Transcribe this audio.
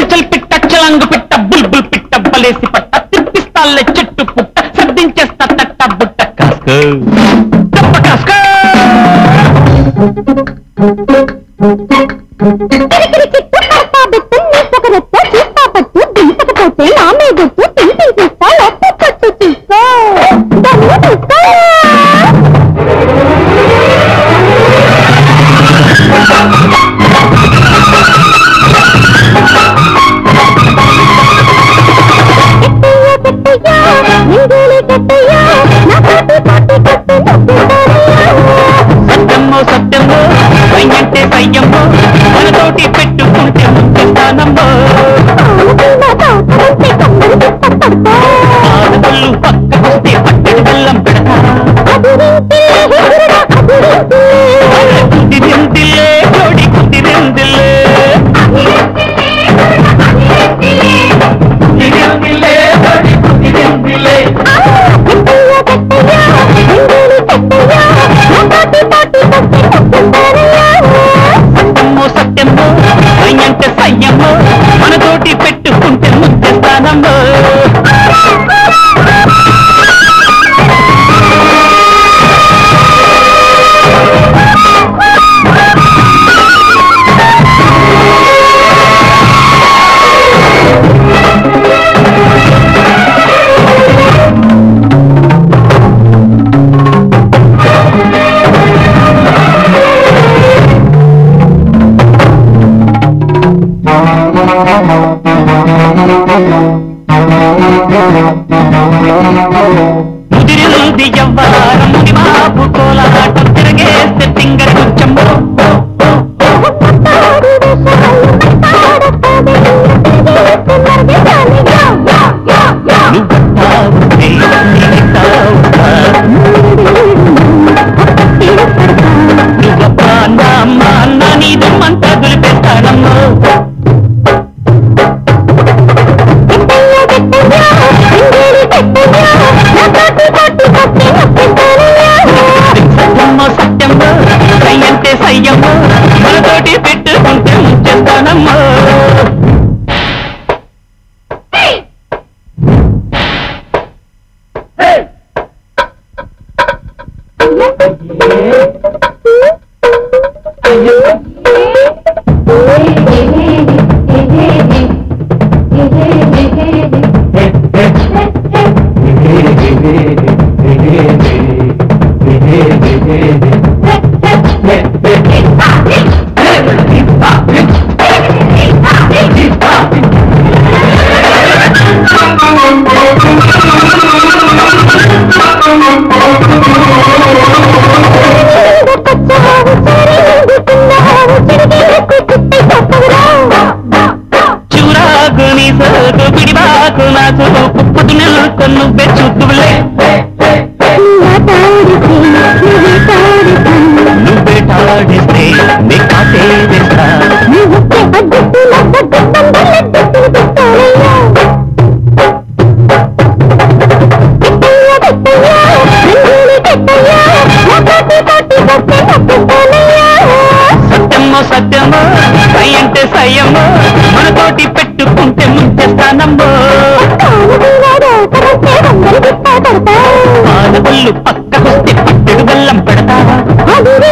చల్ పిట్ట చలంగు పిట్ట బుల్బుల్ పిట్ట బలేసి పట్ట తిప్పిస్తాలే చెట్టు పుట్ట సర్దించేస్తా తట్ట బుట్ట కాస్కో తప్ప కాస్కో కిరికిరి కిట్టు కడతా బెట్టు నీసకరొత్త చూస్తా పట్టు దింపకపోతే నా మీదొట్టు తింటి చూస్తా లొట్ట పట్టు చూస్తా దాన్ని చూస్తా సత్యమ్మో సత్యమ్మో సయ్యంటే సయ్యమ్మో మనతోటి పెట్టుకుంటే ముఖ్యస్థానమ్మో ఆడపళ్ళు పక్కకొస్తే పట్టడి బెల్లం పెడతా కుదిరిందిలే జోడి కుదిరిందిలే కుదిరిందిలే జోడి కుదిరిందిలే సత్యమ్మో సత్యమ్మో సయ్యంటే సయ్యమ్మో మనతోటి పెట్టుకుంటే ముఖ్యస్థానమ్మో ముదిరింది ఎవ్వారం ముని మాపు కోలాటం తిరగేస్తే తింగర కొంచెంబో నువ్వెత్తావుంటే నీకెత్తావుతా నువ్వబ్బా అన్న అమ్మ అన్న నీదమ్మంతా దులిపేస్తానమ్మో సత్యమ్మో సత్యమ్మో సయ్యంటే సయ్యమ్మో మనతోటి పెట్టుకుంటే ముచ్చేస్తానమ్మో చూరాకు నీ సోకు పిడిబాకు నా చూపు పుట్టు నిల్కొను నువ్వే చూద్దులే నువ్వే టాడిస్తే నీ కాటే వేస్తా సత్యమ్మో సత్యమ్మో సయ్యంటే సయ్యమ్మో మనతోటి పెట్టుకుంటే ముంచేస్తానమ్మో ఆడపళ్ళు పక్కకొస్తే పట్టెడు బెల్లం పెడతావా అదిరే